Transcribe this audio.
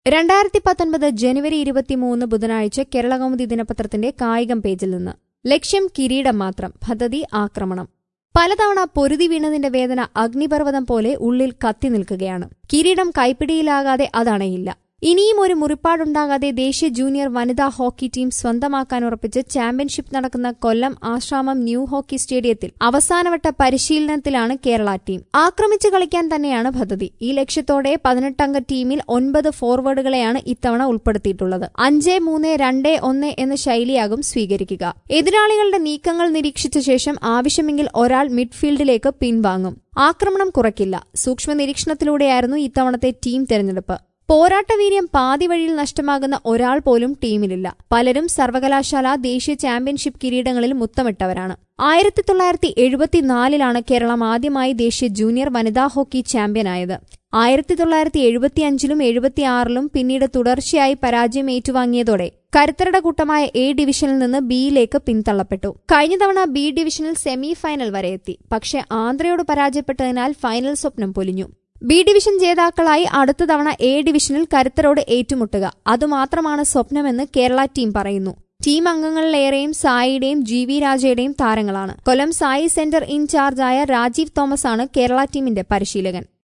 രണ്ടായിരത്തി പത്തൊൻപത് ജനുവരി ഇരുപത്തിമൂന്ന് ബുധനാഴ്ച കേരളകൗമുദി ദിനപത്രത്തിന്റെ കായികം പേജിൽ നിന്ന് ലക്ഷ്യം കിരീടം മാത്രം പദ്ധതി ആക്രമണം പലതവണ പൊരുതി വീണതിന്റെ വേദന അഗ്നിപർവ്വതം പോലെ ഉള്ളിൽ കത്തി നിൽക്കുകയാണ് കിരീടം കൈപ്പിടിയിലാകാതെ അതണയില്ല ഇനിയും ഒരു മുറിപ്പാടുണ്ടാകാതെ ദേശീയ ജൂനിയർ വനിതാ ഹോക്കി ടീം സ്വന്തമാക്കാൻ ഉറപ്പിച്ച് ചാമ്പ്യൻഷിപ്പ് നടക്കുന്ന കൊല്ലം ആശ്രാമം ന്യൂ ഹോക്കി സ്റ്റേഡിയത്തിൽ അവസാനവട്ട പരിശീലനത്തിലാണ് കേരള ടീം ആക്രമിച്ച് കളിക്കാൻ തന്നെയാണ് പദ്ധതി ഈ ലക്ഷ്യത്തോടെ പതിനെട്ടംഗ ടീമിൽ ഒൻപത് ഫോർവേഡുകളെയാണ് ഇത്തവണ ഉൾപ്പെടുത്തിയിട്ടുള്ളത് അഞ്ച് മൂന്ന് രണ്ട് ഒന്ന് എന്ന ശൈലിയാകും സ്വീകരിക്കുക എതിരാളികളുടെ നീക്കങ്ങൾ നിരീക്ഷിച്ച ശേഷം ആവശ്യമെങ്കിൽ ഒരാൾ മിഡ്ഫീൽഡിലേക്ക് പിൻവാങ്ങും ആക്രമണം കുറയ്ക്കില്ല സൂക്ഷ്മ നിരീക്ഷണത്തിലൂടെയായിരുന്നു ഇത്തവണത്തെ ടീം തെരഞ്ഞെടുപ്പ് പോരാട്ടവീര്യം പാതി വഴിയിൽ നഷ്ടമാകുന്ന ഒരാൾ പോലും ടീമിലില്ല പലരും സർവകലാശാല ദേശീയ ചാമ്പ്യൻഷിപ്പ് കിരീടങ്ങളിൽ മുത്തമിട്ടവരാണ് ആയിരത്തി തൊള്ളായിരത്തി എഴുപത്തിനാലിലാണ് കേരളം ആദ്യമായി ദേശീയ ജൂനിയർ വനിതാ ഹോക്കി ചാമ്പ്യനായത് ആയിരത്തി തൊള്ളായിരത്തി എഴുപത്തിയഞ്ചിലും എഴുപത്തിയാറിലും പിന്നീട് തുടർച്ചയായി പരാജയം ഏറ്റുവാങ്ങിയതോടെ കരുത്തരുടെ കൂട്ടമായ എ ഡിവിഷനിൽ നിന്ന് ബിയിലേക്ക് പിന്തള്ളപ്പെട്ടു കഴിഞ്ഞ തവണ ബി ഡിവിഷനിൽ സെമി ഫൈനൽ വരെ എത്തി പക്ഷേ ആന്ധ്രയോട് പരാജയപ്പെട്ടതിനാൽ ഫൈനൽ സ്വപ്നം പൊലിഞ്ഞു ബി ഡിവിഷൻ ജേതാക്കളായി അടുത്ത തവണ എ ഡിവിഷനിൽ കരുത്തരോട് ഏറ്റുമുട്ടുക അതുമാത്രമാണ് സ്വപ്നമെന്ന് കേരള ടീം പറയുന്നു ടീം അംഗങ്ങളിലേറെയും സായിയുടെയും ജി വി രാജയുടെയും താരങ്ങളാണ് കൊല്ലം സായി സെന്റർ ഇൻചാർജായ രാജീവ് തോമസ് ആണ് കേരള ടീമിന്റെ പരിശീലകൻ